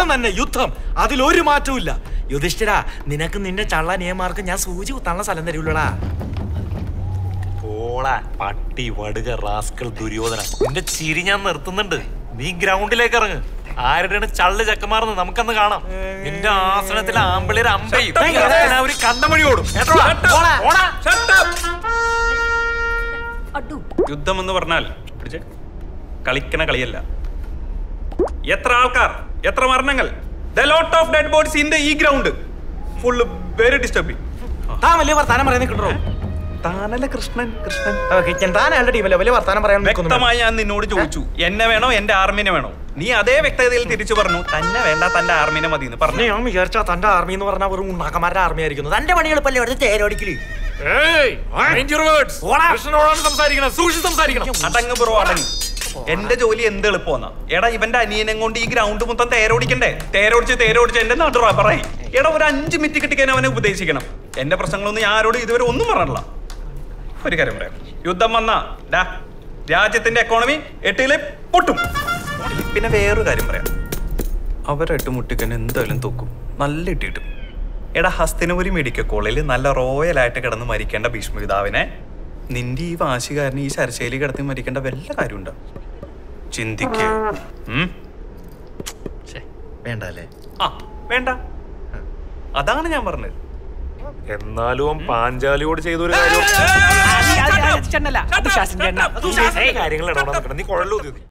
യുദ്ധം തന്നെ യുദ്ധം അതിലൊരു മാറ്റവും ഇല്ല യുധിഷ്ഠിര നിനക്ക് നിന്റെ ചള്ള നിയമാർക്ക് ഞാൻ സൂചി കുത്താനുള്ള സ്ഥലം തരൂലടാ പോളാ പട്ടി വടുക റാസ്കൾ ദുര്യോധന നിന്റെ ചിരി ഞാൻ നിർത്തുന്നുണ്ട് നീ ഗ്രൗണ്ടിലേക്ക് ഇറങ്ങ് ആരുടെയാണ് ചള്ള് ചക്കമാർന്ന് നമുക്കന്ന് കാണാം നിന്റെ ആസനത്തിൽ ആമ്പിളിയുടെ അമ്പയും ഒരു കണ്ടമണി ഓടും കേട്ടോടാ? ഓടാ. യുദ്ധം എന്ന് പറഞ്ഞാൽ പിടിച്ചേ കളിക്കണ കളിയല്ല എത്ര ആൾക്കാർ എത്ര മരണങ്ങൾ the lot of dead bodies in the ഈ ഗ്രൗണ്ട് ഫുൾ വെരി ഡിസ്റ്റർബിങ് താൻ വലിയ വർത്താനം പറയാൻ നിൽക്കണ്ടോ താനല്ല കൃഷ്ണൻ കൃഷ്ണൻ കിച്ചൻ താൻ അയാളുടെ ടീമല്ലേ വലിയ വർത്താനം പറയാൻ നിൽക്കുന്നു വ്യക്തമായി ഞാൻ നിന്നോട് ചോദിച്ചു എന്നെ വേണോ എന്റെ ആർമിനെ വേണോ നീ അതേ വ്യക്തതയിൽ തിരിച്ചു പറഞ്ഞു തന്നെ വേണ്ട തന്റെ ആർമിനെ മതി എന്ന് പറഞ്ഞു ഞാൻ വിചാരിച്ച തന്റെ ആർമി എന്ന് പറഞ്ഞാൽ വെറും ഉണ്ണാക്കന്മാരുടെ ആർമി ആയിരിക്കുന്നു തന്റെ പണിയെളുപ്പല്ലേ എടുത്ത് തേരോടിക്കല് Mind your words. കൃഷ്ണനോടാണ് സംസാരിക്കണം സൂക്ഷിച്ച് സംസാരിക്കണം അടങ്ങ് ബ്രോ അടങ്ങ് എന്റെ ജോലി എന്ത് എളുപ്പമെന്നാ എടാ ഇവന്റെ അനിയനെ കൊണ്ട് ഈ ഗ്രൗണ്ട് മൊത്തം തേരോടിക്കണ്ടേ തേരോടിച്ച് തേരോടിച്ച് എന്റെ നാട്ടു പറയും എടാ ഒരു അഞ്ച് മിനിറ്റ് കിട്ടിക്കാൻ അവനെ ഉപദേശിക്കണം എന്റെ പ്രശ്നങ്ങളൊന്നും ഞാൻ ആരോടും ഇതുവരെ ഒന്നും പറഞ്ഞില്ല ഒരു കാര്യം പറയാം യുദ്ധം വന്നാ ഡാ രാജ്യത്തിന്റെ എക്കോണമി എട്ടിലെ പൊട്ടും പിന്നെ വേറൊരു കാര്യം പറയാം അവരെട്ട് മുട്ടിക്കൻ എന്തായാലും തോക്കും നല്ല ഇട്ടി കിട്ടും എടാ ഹസ്തിനപുരി മെഡിക്കൽ കോളേജിൽ നല്ല റോയലായിട്ട് കിടന്ന് മരിക്കേണ്ട ഭീഷ്മപിതാവിനെ നിന്റെ ഈ വാശികാരനെ ഈ ശരശൈലി കിടത്തി മരിക്കേണ്ട വല്ല കാര്യമുണ്ടോ ചിന്തിക്ക് ഉം? വേണ്ട അല്ലേ ആ വേണ്ട അതാണ് ഞാൻ പറഞ്ഞത് എന്നാലും അവൻ പാഞ്ചാലിയോട് ചെയ്തൊരു കാര്യം കാര്യങ്ങൾ ഇടപെടാൻ നിൽക്കണം നീ കുഴലൂതി